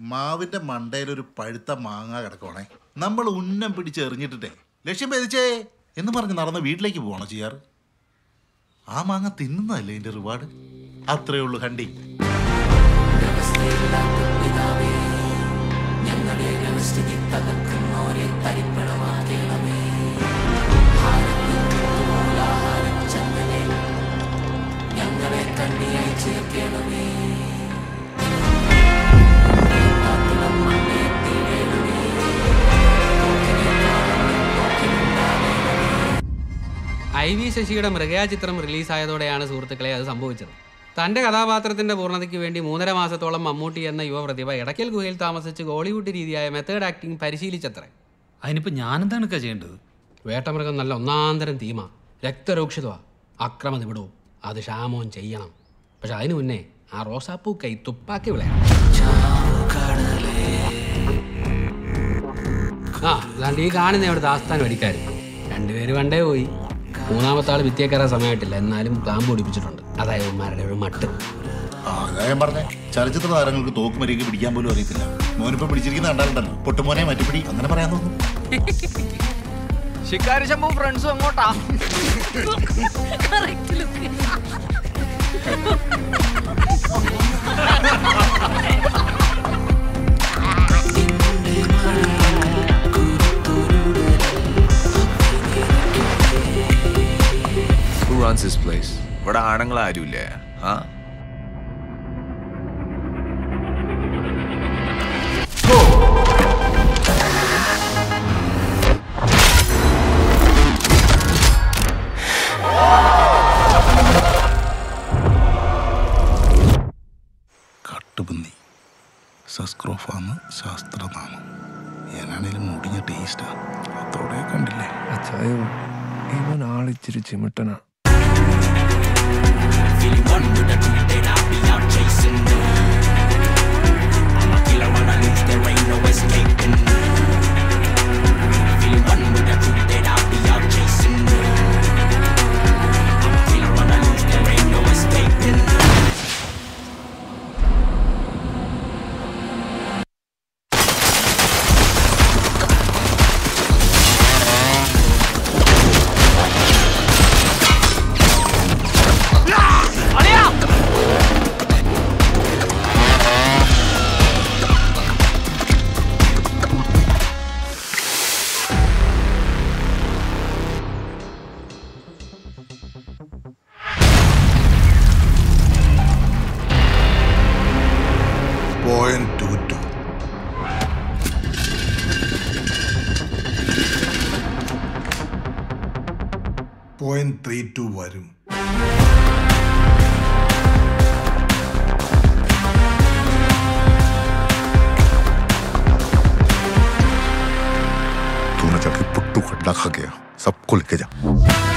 മാവിന്റെ മണ്ടയിൽ ഒരു പഴുത്ത മാങ്ങ കിടക്കുവാണേ നമ്മൾ ഉന്നം പിടിച്ചെറിഞ്ഞിട്ടിട്ടേ ലക്ഷ്യം ഭേദിച്ചേ എന്ന് പറഞ്ഞ് നടന്ന് വീട്ടിലേക്ക് പോവാണോ ചെയ്യാറ് ആ മാങ്ങ തിന്നുന്നതല്ലേ ഇതിന്റെ റിവാർഡ് അത്രേ ഉള്ളൂ ഹണ്ടി ഐ വി ശശിയുടെ മൃഗയാ ചിത്രം റിലീസായതോടെയാണ് സുഹൃത്തുക്കളെ അത് സംഭവിച്ചത് തന്റെ കഥാപാത്രത്തിന്റെ പൂർണ്ണതയ്ക്ക് വേണ്ടി മൂന്നര മാസത്തോളം മമ്മൂട്ടി എന്ന യുവപ്രതിഭ ഇടയ്ക്കൽ ഗുഹയിൽ താമസിച്ച് ഹോളിവുഡ് രീതിയായ മെത്തേഡ് ആക്ടിംഗ് പരിശീലിച്ചത്രേ അതിനിപ്പോ ഞാനെന്താണ് ചെയ്യേണ്ടത് വേട്ടമൃഗം നല്ല ഒന്നാന്തരം തീമ രക്തരൂക്ഷിതമാ അക്രമ നിവിടവും അത് ക്ഷാമവും ചെയ്യണം പക്ഷെ അതിനു മുന്നേ ആ റോസാപ്പൂ കൈ തുപ്പാക്കി വിളയാം ആ അതാണ്ട് ഈ കാണുന്ന അവിടെ ആസ്ഥാനം അടിക്കാർ രണ്ടുപേര് വണ്ടേ പോയി മൂന്നാമത്തെ ആൾ വിത്തിയെ കയറാൻ സമയമായിട്ടില്ല എന്നാലും ക്ലാമ്പ് പിടിപ്പിച്ചിട്ടുണ്ട് അതായത് ഉമ്മാരുടെ ഒരു മട്ട് ആ അതാ ഞാൻ പറഞ്ഞേ ചലച്ചിത്ര താരങ്ങൾക്ക് തോക്ക് മരിക്ക് പിടിക്കാൻ പോലും അറിയത്തില്ല മോനിപ്പോ പിടിച്ചിരിക്കുന്ന കണ്ടാലുണ്ടല്ലോ പൊട്ടുമോനെ മറ്റുപിടി അങ്ങനെ പറയാൻ തോന്നുന്നു ശിക്കാരി ശമ്പു ഫ്രണ്ട്സും അങ്ങോട്ടാ Who runs this place? ഇവിടെ ആണുങ്ങൾ ആരുമില്ലേ ആ കട്ടുപന്നി സസ്ക്രോഫാന്ന് ശാസ്ത്രനാമം ഞാനാണേലും മുടിഞ്ഞ ടേസ്റ്റാ അതോടെ കണ്ടില്ലേ അച്ചായോ ഇവൻ ആളിച്ചിരി ചിമിട്ടനാ point two two point three two വരും तूने जाके पुट्टू खड्डा खा गया सबको लेके जा